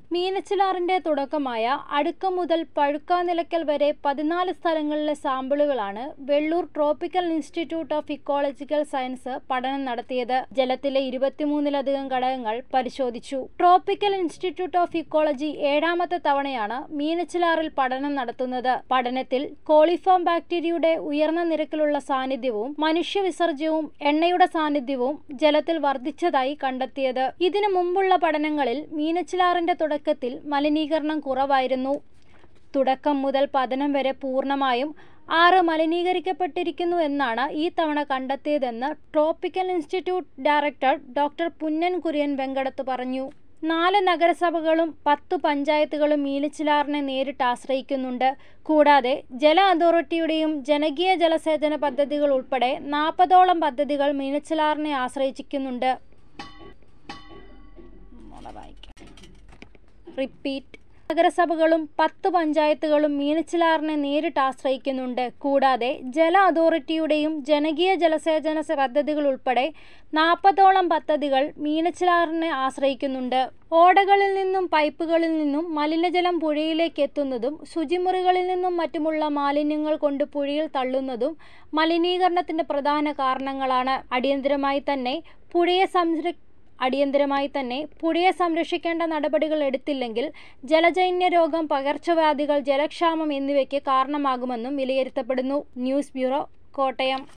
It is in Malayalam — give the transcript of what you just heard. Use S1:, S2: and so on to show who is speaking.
S1: മീനച്ചിലാറിന്റെ തുടക്കമായ അടുക്കം മുതൽ പഴുക്കാനിലയ്ക്കൽ വരെ പതിനാല് സ്ഥലങ്ങളിലെ സാമ്പിളുകളാണ് Vellur Tropical Institute of Ecological Science പഠനം നടത്തിയത് ജലത്തിലെ ഇരുപത്തിമൂന്നിലധികം ഘടകങ്ങൾ പരിശോധിച്ചു ട്രോപ്പിക്കൽ ഇൻസ്റ്റിറ്റ്യൂട്ട് ഓഫ് ഇക്കോളജി ഏഴാമത്തെ തവണയാണ് മീനച്ചിലാറിൽ പഠനം നടത്തുന്നത് പഠനത്തിൽ കോളിഫോം ബാക്ടീരിയയുടെ ഉയർന്ന നിരക്കിലുള്ള സാന്നിധ്യവും മനുഷ്യവിസർജ്യവും എണ്ണയുടെ സാന്നിധ്യവും ജലത്തിൽ വർദ്ധിച്ചതായി കണ്ടെത്തിയത് ഇതിനു മുമ്പുള്ള പഠനങ്ങളിൽ മീനച്ചിലാറിന്റെ തുടക്കത്തിൽ മലിനീകരണം കുറവായിരുന്നു തുടക്കം മുതൽ പതനം വരെ പൂർണ്ണമായും ആറ് മലിനീകരിക്കപ്പെട്ടിരിക്കുന്നു എന്നാണ് ഈ തവണ കണ്ടെത്തിയതെന്ന് Tropical Institute director doctor Punnan Kurian Venkadath പറഞ്ഞു നാല് നഗരസഭകളും പത്ത് പഞ്ചായത്തുകളും മീനച്ചിലാറിനെ നേരിട്ട് ആശ്രയിക്കുന്നുണ്ട് കൂടാതെ ജല അതോറിറ്റിയുടെയും ജനകീയ ജലസേചന പദ്ധതികൾ ഉൾപ്പെടെ നാൽപ്പതോളം പദ്ധതികൾ മീനച്ചിലാറിനെ ആശ്രയിക്കുന്നുണ്ട് റിപ്പീറ്റ് നഗരസഭകളും പത്ത് പഞ്ചായത്തുകളും മീനച്ചിലാറിനെ നേരിട്ട് ആശ്രയിക്കുന്നുണ്ട് കൂടാതെ ജല അതോറിറ്റിയുടെയും ജനകീയ ജലസേചന പദ്ധതികൾ ഉൾപ്പെടെ നാൽപ്പതോളം പദ്ധതികൾ മീനച്ചിലാറിനെ ആശ്രയിക്കുന്നുണ്ട് ഓടകളിൽ നിന്നും പൈപ്പുകളിൽ നിന്നും മലിനജലം പുഴയിലേക്ക് എത്തുന്നതും ശുചിമുറികളിൽ നിന്നും മറ്റുമുള്ള മാലിന്യങ്ങൾ കൊണ്ട് പുഴയിൽ തള്ളുന്നതും മലിനീകരണത്തിന്റെ പ്രധാന കാരണങ്ങളാണ് അടിയന്തരമായി തന്നെ പുഴയെ സംര അടിയന്തരമായി തന്നെ പുഴയെ സംരക്ഷിക്കേണ്ട നടപടികൾ എടുത്തില്ലെങ്കിൽ ജലജന്യ രോഗം പകർച്ചവ്യാധികൾ ജലക്ഷാമം എന്നിവയ്ക്ക് കാരണമാകുമെന്നും വിലയിരുത്തപ്പെടുന്നു ന്യൂസ് ബ്യൂറോ കോട്ടയം